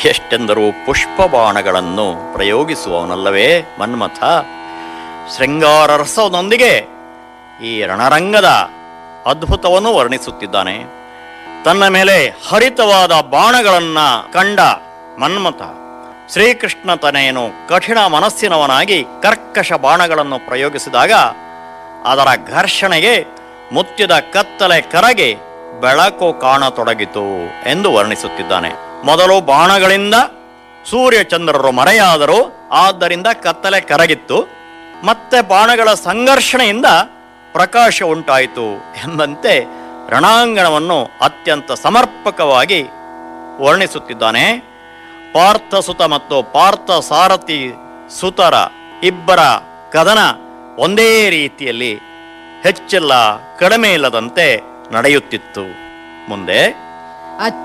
ಎಷ್ಟೆಂದರೂ ಪುಷ್ಪಬಾಣಗಳನ್ನು ಪ್ರಯೋಗಿಸುವವನಲ್ಲವೇ ಮನ್ಮಥ ಶೃಂಗಾರ ರಸದೊಂದಿಗೆ ಈ ರಣರಂಗದ ಅದ್ಭುತವನ್ನು ವರ್ಣಿಸುತ್ತಿದ್ದಾನೆ ತನ್ನ ಮೇಲೆ ಹರಿತವಾದ ಬಾಣಗಳನ್ನ ಕಂಡ ಮನ್ಮಥ ಶ್ರೀಕೃಷ್ಣ ತನೆಯನು ಕಠಿಣ ಮನಸ್ಸಿನವನಾಗಿ ಕರ್ಕಶ ಬಾಣಗಳನ್ನು ಪ್ರಯೋಗಿಸಿದಾಗ ಅದರ ಘರ್ಷಣೆಗೆ ಮುತ್ತಿದ ಕತ್ತಲೆ ಕರಗಿ ಬೆಳಕು ಕಾಣತೊಡಗಿತು ಎಂದು ವರ್ಣಿಸುತ್ತಿದ್ದಾನೆ ಮೊದಲು ಬಾಣಗಳಿಂದ ಸೂರ್ಯಚಂದ್ರರು ಮರೆಯಾದರು ಆದ್ದರಿಂದ ಕತ್ತಲೆ ಕರಗಿತ್ತು ಮತ್ತೆ ಬಾಣಗಳ ಸಂಘರ್ಷಣೆಯಿಂದ ಪ್ರಕಾಶ ಉಂಟಾಯಿತು ಎಂಬಂತೆ ರಣಾಂಗಣವನ್ನು ಅತ್ಯಂತ ಸಮರ್ಪಕವಾಗಿ ವರ್ಣಿಸುತ್ತಿದ್ದಾನೆ ಪಾರ್ಥ ಸುತ ಮತ್ತು ಪಾರ್ಥ ಸಾರಥಿ ಸುತರ ಇಬ್ಬರ ಕದನ ಒಂದೇ ರೀತಿಯಲ್ಲಿ ಹೆಚ್ಚಿಲ್ಲ ಕಡಿಮೆ ಇಲ್ಲದಂತೆ ನಡೆಯುತ್ತಿತ್ತು ಮುಂದೆ